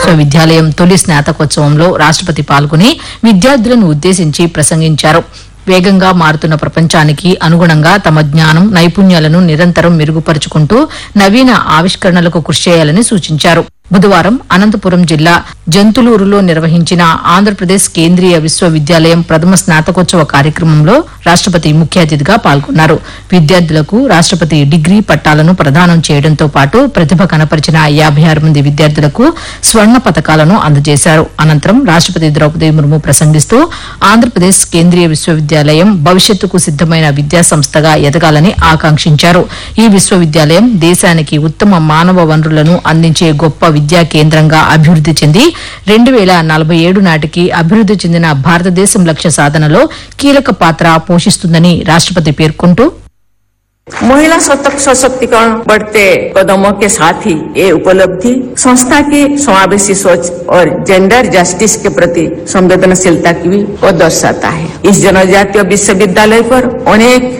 విశ్వవిద్యాలయం తొలి స్నాతకోత్సవంలో రాష్ట్రపతి పాల్గొని విద్యార్థులను ఉద్దేశించి ప్రసంగించారు వేగంగా మారుతున్న ప్రపంచానికి అనుగుణంగా తమ జ్ఞానం నైపుణ్యాలను నిరంతరం మెరుగుపరుచుకుంటూ నవీన ఆవిష్కరణలకు కృషి చేయాలని సూచించారు బుధవారం అనంతపురం జిల్లా జంతులూరులో నిర్వహించిన ఆంధ్రప్రదేశ్ కేంద్రీయ విశ్వవిద్యాలయం ప్రథమ స్నాతకోత్సవ కార్యక్రమంలో రాష్ట్రపతి ముఖ్య అతిథిగా పాల్గొన్నారు విద్యార్థులకు రాష్ట్రపతి డిగ్రీ పట్టాలను ప్రదానం చేయడంతో పాటు ప్రతిభ కనపరిచిన యాభై ఆరు మంది విద్యార్థులకు స్వర్ణ పతకాలను అందజేశారు అనంతరం రాష్ట్రపతి ద్రౌపది ముర్ము ప్రసంగిస్తూ ఆంధ్రప్రదేశ్ కేంద్రీయ విశ్వవిద్యాలయం భవిష్యత్తుకు సిద్దమైన విద్యా సంస్థగా ఎదగాలని ఆకాంక్షించారు ఈ విశ్వవిద్యాలయం దేశానికి ఉత్తమ మానవ వనరులను అందించే గొప్ప విద్యా కేంద్రంగా అభివృద్ది చెంది రెండు వేల నలభై ఏడు నాటికి అభివృద్ది చెందిన భారతదేశం లక్ష్య సాధనలో కీలక పాత్ర పోషిస్తుందని రాష్ట్రపతి పేర్కొంటూ महिला सतक सशक्तिकरण बढ़ते कदमों के साथ ही ये उपलब्धि संस्था की समावेशी सोच और जेंडर जस्टिस के प्रति संवेदनशीलता की भी को दर्शाता है इस जनजातीय विश्वविद्यालय पर अनेक